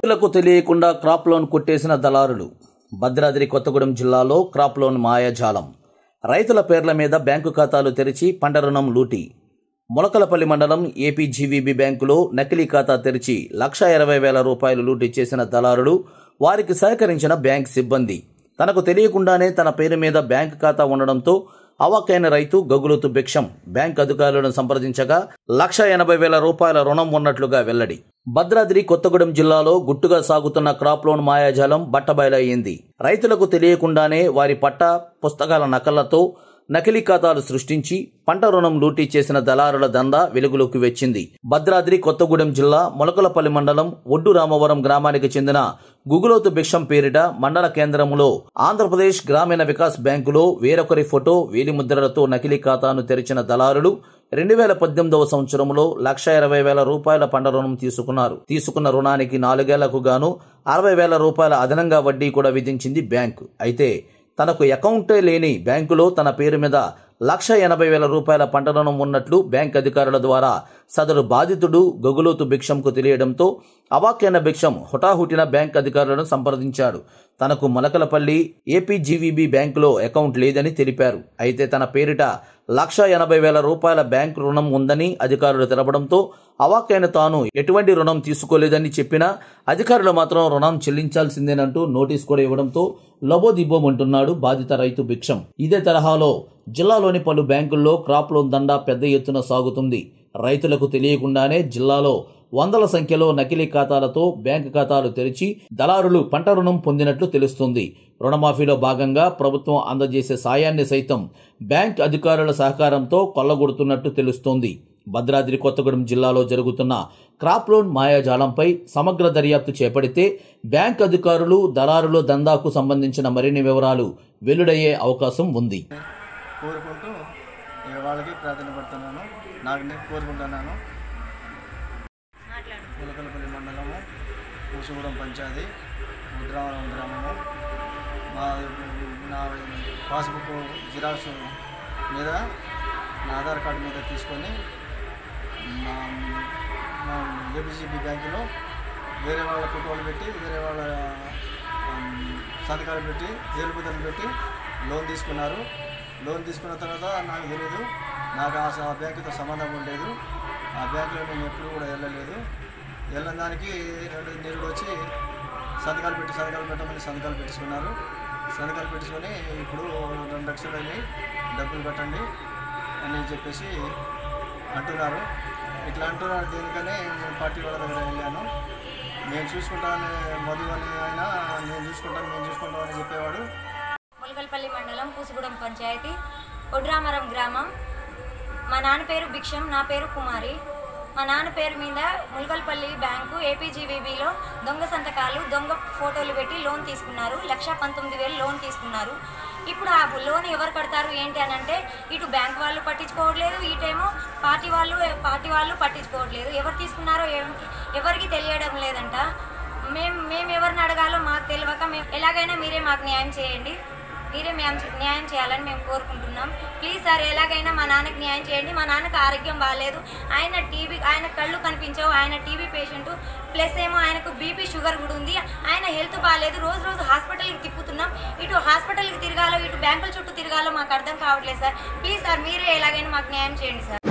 రైతులకు తెలియకుండా crop loan కొట్టేసిన దళారులు భద్రాద్రి కొత్తగూడెం జిల్లాలో క్రాప్ లోన్ మాయాజాలం రైతుల పేర్ల మీద బ్యాంకు ఖాతాలు తెరిచి పంట రుణం లూటి మొలకలపల్లి మండలం ఏపీజీవీబీ బ్యాంకులో నకిలీ ఖాతా తెరిచి లక్ష ఇరవై వేల రూపాయలు లూటీ చేసిన దళారులు వారికి సహకరించిన బ్యాంక్ సిబ్బంది తనకు తెలియకుండానే తన పేరు మీద బ్యాంక్ ఖాతా ఉండడంతో అవాక్కైన రైతు గగులుతు భిక్షం బ్యాంక్ అధికారులను సంప్రదించగా లక్ష ఎనభై వేల రూపాయల రుణం ఉన్నట్లుగా వెల్లడి భద్రాద్రి కొత్తగూడెం జిల్లాలో గుట్టుగా సాగుతున్న క్రాప్ లోన్ మాయాజాలం బట్టబయలయ్యింది రైతులకు తెలియకుండానే వారి పట్ట పుస్తకాల నకళ్లతో నకిలీ ఖాతాలు సృష్టించి పంట రుణం లూటీ చేసిన దళారుల దందా వెలుగులోకి వచ్చింది భద్రాద్రి కొత్తగూడెం జిల్లా మొలకలపల్లి మండలం ఒడ్డు రామవరం గ్రామానికి చెందిన గుగులోతు భిక్షం పేరిట మండల కేంద్రంలో ఆంధ్రప్రదేశ్ గ్రామీణ వికాస్ బ్యాంకులో వేరొకరి ఫోటో వేలిముద్రలతో నకిలీ ఖాతాను తెరిచిన దళారులు రెండు వేల పద్దెనిమిదవ సంవత్సరంలో లక్ష ఇరవై వేల రూపాయల పంట రుణం తీసుకున్నారు తీసుకున్న రుణానికి నాలుగేళ్లకు గాను అరవై వేల రూపాయల అదనంగా వడ్డీ కూడా విధించింది బ్యాంకు అయితే తనకు అకౌంటే లేని బ్యాంకులో తన పేరు మీద లక్ష ఎనభై వేల రూపాయల పంట రుణం ఉన్నట్లు బ్యాంక్ అధికారుల ద్వారా సదరు బాధితుడు గగులోతు భిక్షంకు తెలియడంతో అవాక్యైన భిక్షం హుటాహుటిన బ్యాంక్ అధికారులను సంప్రదించాడు తనకు మొలకలపల్లి ఏపీజీవీబీ బ్యాంకులో అకౌంట్ లేదని తెలిపారు అయితే తన పేరిట లక్ష ఎనభై వేల రూపాయల బ్యాంక్ రుణం ఉందని అధికారులు తెలపడంతో అవాక్కైన తాను ఎటువంటి రుణం తీసుకోలేదని చెప్పినా అధికారులు మాత్రం రుణం చెల్లించాల్సిందేనంటూ నోటీస్ కూడా ఇవ్వడంతో లబోదిబ్బోమంటున్నాడు బాధిత రైతు భిక్షం ఇదే తరహాలో జిల్లాలోని పలు బ్యాంకుల్లో క్రాప్ లోన్ దండా పెద్ద ఎత్తున సాగుతుంది రైతులకు తెలియకుండానే జిల్లాలో వందల సంఖ్యలో నకిలీ ఖాతాలతో బ్యాంకు ఖాతాలు తెరిచి దళారులు పంట రుణం పొందినట్లు తెలుస్తుంది రుణమాఫీలో భాగంగా ప్రభుత్వం అందజేసే సాయాన్ని సైతం బ్యాంక్ అధికారుల సహకారంతో కొల్లగొడుతున్నట్టు తెలుస్తోంది భద్రాద్రి కొత్తగూడెం జిల్లాలో జరుగుతున్న క్రాప్ లోన్ మాయాజాలంపై సమగ్ర దర్యాప్తు చేపడితే బ్యాంక్ అధికారులు దళారుల దందాకు సంబంధించిన మరిన్ని వివరాలు వెలుడయ్యే అవకాశం ఉంది కోరుకుంటూ ఇక వాళ్ళకి ప్రాధాన్యపడుతున్నాను నాకు నేను కోరుకుంటున్నాను పులకలపల్లి మండలము కూసుగూడెం పంచాయతీ ముద్రావరం గ్రామము మా నా పాస్బుక్ జిరాక్స్ మీద నా ఆధార్ కార్డు మీద తీసుకొని మా మా ఏబిసిబి బ్యాంకులో వేరే వాళ్ళ ఫోటోలు పెట్టి వేరే వాళ్ళ ఆమ్, సంతకాలు పెట్టి ఏలుబుద్దలు పెట్టి లోన్ తీసుకున్నారు లోన్ తీసుకున్న తర్వాత నాకు తెలియదు నాకు ఆ స- ఆ బ్యాంకుతో సంబంధం ఉండలేదు ఆ బ్యాంకులో నేను ఎప్పుడు కూడా వెళ్ళలేదు వెళ్ళిన దానికి రెండు నిరుడు వచ్చి సంతకాలు పెట్టి సంతకాలు పెట్టమని సంతకాలు పెట్టుకున్నారు సంతకాలు పెట్టుకొని ఇప్పుడు రెండు లక్షలు అయినాయి డబ్బులు కట్టండి అని చెప్పేసి అంటున్నారు ఇట్లా అంటున్నారు దేనికని నేను పార్టీ వాళ్ళ దగ్గర వెళ్ళాను నేను చూసుకుంటాను మధు అని ఆయన నేను చూసుకుంటాను నేను చూసుకుంటాను అని చెప్పేవాడు ములకల్పల్లి మండలం పూసుగూడెం పంచాయతీ ఒడ్రామరం గ్రామం మా నాన్న పేరు భిక్షం నా పేరు కుమారి మా నాన్న పేరు మీద ములకల్పల్లి బ్యాంకు ఏపీజీవీబీలో దొంగ సంతకాలు దొంగ ఫోటోలు పెట్టి లోన్ తీసుకున్నారు లక్ష పంతొమ్మిది వేలు లోన్ తీసుకున్నారు ఇప్పుడు ఆ లోన్ ఎవరు కడతారు ఏంటి అని అంటే ఇటు బ్యాంక్ వాళ్ళు పట్టించుకోవట్లేదు ఇటేమో పార్టీ వాళ్ళు పార్టీ వాళ్ళు పట్టించుకోవట్లేదు ఎవరు తీసుకున్నారో ఎవ- ఎవరికి తెలియడం లేదంట మేము మేము ఎవరిని అడగాలో మాకు తెలియక మేము ఎలాగైనా మీరే మాకు న్యాయం చేయండి మీరే మేము న్యాయం చేయాలని మేము కోరుకుంటున్నాం ప్లీజ్ సార్ ఎలాగైనా మా నాన్నకి న్యాయం చేయండి మా నాన్నకి ఆరోగ్యం బాగాలేదు ఆయన టీబీ ఆయన కళ్ళు కనిపించవు ఆయన టీబీ పేషెంట్ ప్లస్ ఏమో ఆయనకు బీపీ షుగర్ కూడా ఉంది ఆయన హెల్త్ బాగాలేదు రోజు రోజు హాస్పిటల్కి తిప్పుతున్నాం ఇటు హాస్పిటల్కి తిరగాలో ఇటు బ్యాంకుల చుట్టూ తిరగాలో మాకు అర్థం కావట్లేదు సార్ ప్లీజ్ సార్ మీరే ఎలాగైనా మాకు న్యాయం చేయండి సార్